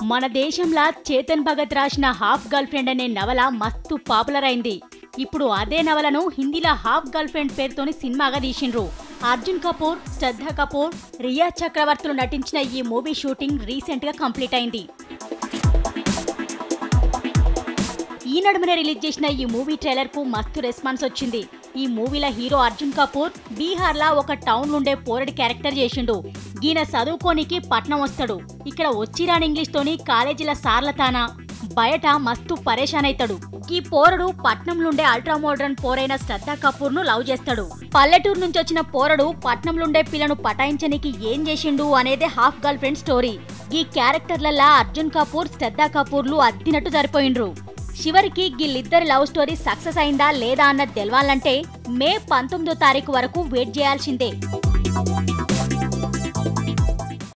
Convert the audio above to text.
మన దేశంలో చేతన్ భగత్ రాసిన హాఫ్ గర్ల్ ఫ్రెండ్ అనే నవల మస్తు పాపులర్ అయింది ఇప్పుడు అదే నవలను హిందీలో హాఫ్ గర్ల్ ఫ్రెండ్ పేరుతోని సినిమాగా తీసిండ్రు అర్జున్ కపూర్ శ్రద్ధ కపూర్ రియా చక్రవర్తులు నటించిన ఈ మూవీ షూటింగ్ రీసెంట్ గా కంప్లీట్ అయింది ఈ నడుమనే రిలీజ్ చేసిన ఈ మూవీ ట్రైలర్ కు మస్తు రెస్పాన్స్ వచ్చింది ఈ మూవీలో హీరో అర్జున్ కపూర్ బీహార్ లా ఒక టౌన్ నుండే పోరడి క్యారెక్టర్ చేసిండు ఈయన చదువుకోనికి పట్నం వస్తాడు ఇక్కడ వచ్చిరాని ఇంగ్లీష్ తోని కాలేజీల సార్లతానా బయట మస్తు పరేషాన్ అవుతాడు ఈ పోరడు పట్నం నుండే అల్ట్రా మోడర్న్ పోరైన శ్రద్ధా కపూర్ ను లవ్ చేస్తాడు పల్లెటూరు నుంచి వచ్చిన పోరడు పట్నంలుండే పిల్లను పటాయించనికి ఏం చేసిండు అనేదే హాఫ్ గర్ల్ ఫ్రెండ్ స్టోరీ ఈ క్యారెక్టర్లలా అర్జున్ కపూర్ శ్రద్ధా కపూర్లు అద్దినట్టు సరిపోయిండ్రు చివరికి వీళ్ళిద్దరి లవ్ స్టోరీ సక్సెస్ అయిందా లేదా అన్నది తెలవాలంటే మే పంతొమ్మిదో తారీఖు వరకు వెయిట్ చేయాల్సిందే